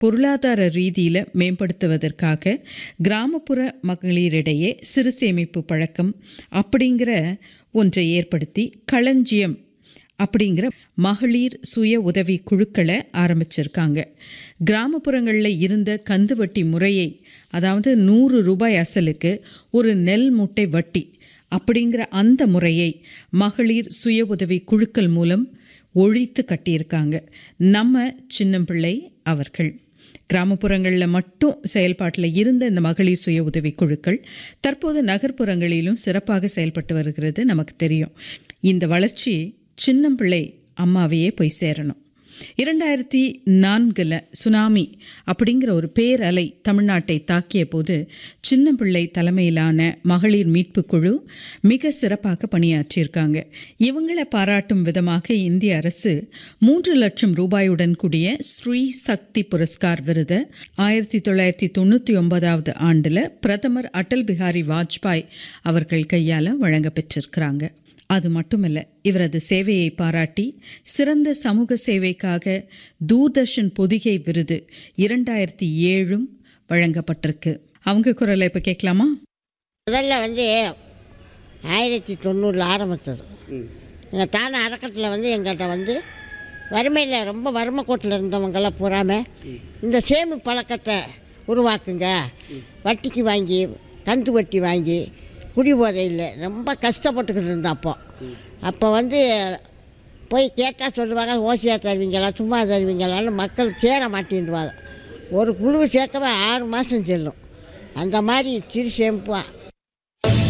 பொருளாதார ரீதியில் மேம்படுத்துவதற்காக கிராமப்புற மகளிரிடையே சிறு சேமிப்பு பழக்கம் அப்படிங்கிற ஒன்றை ஏற்படுத்தி களஞ்சியம் அப்படிங்கிற மகளிர் சுய உதவி குழுக்களை ஆரம்பிச்சிருக்காங்க கிராமப்புறங்களில் இருந்த கந்து வட்டி முறையை அதாவது நூறு ரூபாய் அசலுக்கு ஒரு நெல் மூட்டை வட்டி அப்படிங்கிற அந்த முறையை மகளிர் சுய உதவி குழுக்கள் மூலம் ஒழித்து கட்டியிருக்காங்க நம்ம சின்னம்பிள்ளை அவர்கள் கிராமப்புறங்களில் மட்டும் செயல்பாட்டில் இருந்த இந்த மகளிர் சுய உதவி குழுக்கள் தற்போது நகர்ப்புறங்களிலும் சிறப்பாக செயல்பட்டு வருகிறது நமக்கு தெரியும் இந்த வளர்ச்சி சின்னம்பிள்ளை அம்மாவையே போய் சேரணும் இரண்டாயிரத்தி நான்கில் சுனாமி அப்படிங்கிற ஒரு பேரலை தமிழ்நாட்டை தாக்கிய போது சின்னம்பிள்ளை தலைமையிலான மகளிர் மீட்பு குழு மிக சிறப்பாக பணியாற்றியிருக்காங்க இவங்களை பாராட்டும் விதமாக இந்திய அரசு மூன்று லட்சம் ரூபாயுடன் கூடிய ஸ்ரீ சக்தி புரஸ்கார் விருது ஆயிரத்தி தொள்ளாயிரத்தி தொண்ணூற்றி ஒன்பதாவது ஆண்டில் பிரதமர் அடல் பிஹாரி வாஜ்பாய் அவர்கள் கையால் வழங்க பெற்றிருக்கிறாங்க அது மட்டுமல்ல இவரது சேவையை பாராட்டி சிறந்த சமூக சேவைக்காக தூர்தர்ஷன் பொதிகை விருது இரண்டாயிரத்தி ஏழும் வழங்கப்பட்டிருக்கு அவங்க குரலை இப்போ கேட்கலாமா முதல்ல வந்து ஆயிரத்தி தொண்ணூறில் ஆரம்பித்தது எங்கள் தான அறக்கட்டில் வந்து எங்கள்கிட்ட வந்து வறுமையில் ரொம்ப வறுமை கோட்டில் இருந்தவங்கெல்லாம் பூராம இந்த சேமி பழக்கத்தை உருவாக்குங்க வட்டிக்கு வாங்கி கந்து வட்டி வாங்கி குடி போதையில் ரொம்ப கஷ்டப்பட்டுக்கிட்டு இருந்தோம் அப்போ அப்போ வந்து போய் கேட்டால் சொல்லுவாங்க ஓசியாக தருவீங்களா சும்மா தருவீங்களான்னு மக்கள் சேர மாட்டேன்டுவாங்க ஒரு குழு சேர்க்கவே ஆறு மாதம் செல்லும் அந்த மாதிரி சிறு சேமிப்பு